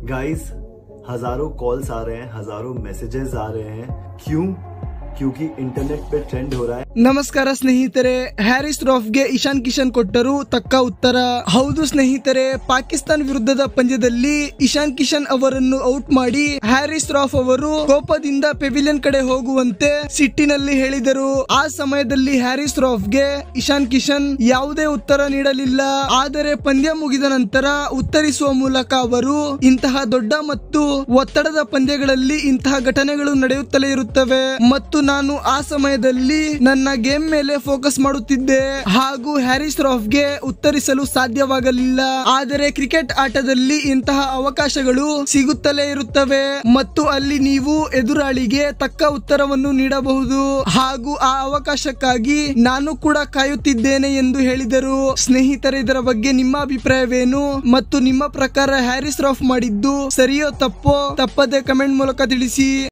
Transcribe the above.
guys हजारों calls आ रहे हैं हजारों मैसेजेस आ रहे हैं क्यों क्योंकि इंटरनेट पे ट्रेंड हो रहा है ನಮಸ್ಕಾರ ಸ್ನೇಹಿತರೆ ಹ್ಯಾರಿಸ್ ರಾಫ್ಗೆ ಇಶಾನ್ ಕಿಶನ್ ಕೊಟ್ಟರು ತಕ್ಕ ಉತ್ತರ ಹೌದು ಸ್ನೇಹಿತರೆ ಪಾಕಿಸ್ತಾನ ವಿರುದ್ಧದ ಪಂದ್ಯದಲ್ಲಿ ಇಶಾನ್ ಕಿಶನ್ ಅವರನ್ನು ಔಟ್ ಮಾಡಿ ಹ್ಯಾರಿಸ್ ರಾಫ್ ಅವರು ಕೋಪದಿಂದ ಪೆವಿಲಿಯನ್ ಕಡೆ ಹೋಗುವಂತೆ ಸಿಟ್ಟಿನಲ್ಲಿ ಹೇಳಿದರು ಆ ಸಮಯದಲ್ಲಿ ಹ್ಯಾರಿಸ್ ರಾಫ್ಗೆ ಇಶಾನ್ ಕಿಶನ್ ಯಾವುದೇ ಉತ್ತರ ನೀಡಲಿಲ್ಲ ಆದರೆ ಪಂದ್ಯ ಮುಗಿದ ನಂತರ ಉತ್ತರಿಸುವ ಮೂಲಕ ಅವರು ಇಂತಹ ದೊಡ್ಡ ಮತ್ತು ಒತ್ತಡದ ಪಂದ್ಯಗಳಲ್ಲಿ ಇಂತಹ ಘಟನೆಗಳು ನಡೆಯುತ್ತಲೇ ಇರುತ್ತವೆ ಮತ್ತು ನಾನು ಆ ಸಮಯದಲ್ಲಿ ನನ್ನ ಗೇಮ್ ಮೇಲೆ ಫೋಕಸ್ ಮಾಡುತ್ತಿದ್ದೆ ಹಾಗೂ ಹ್ಯಾರಿಸ್ ರಾಫ್ಗೆ ಉತ್ತರಿಸಲು ಸಾಧ್ಯವಾಗಲಿಲ್ಲ ಆದರೆ ಕ್ರಿಕೆಟ್ ಆಟದಲ್ಲಿ ಇಂತಹ ಅವಕಾಶಗಳು ಸಿಗುತ್ತಲೇ ಇರುತ್ತವೆ ಮತ್ತು ಅಲ್ಲಿ ನೀವು ಎದುರಾಳಿಗೆ ತಕ್ಕ ಉತ್ತರವನ್ನು ನೀಡಬಹುದು ಹಾಗೂ ಆ ಅವಕಾಶಕ್ಕಾಗಿ ನಾನು ಕೂಡ ಕಾಯುತ್ತಿದ್ದೇನೆ ಎಂದು ಹೇಳಿದರು ಸ್ನೇಹಿತರೆ ಇದರ ಬಗ್ಗೆ ನಿಮ್ಮ ಅಭಿಪ್ರಾಯವೇನು ಮತ್ತು ನಿಮ್ಮ ಪ್ರಕಾರ ಹ್ಯಾರಿಸ್ ರಾಫ್ ಮಾಡಿದ್ದು ಸರಿಯೋ ತಪ್ಪೋ ತಪ್ಪದೆ ಕಮೆಂಟ್ ಮೂಲಕ ತಿಳಿಸಿ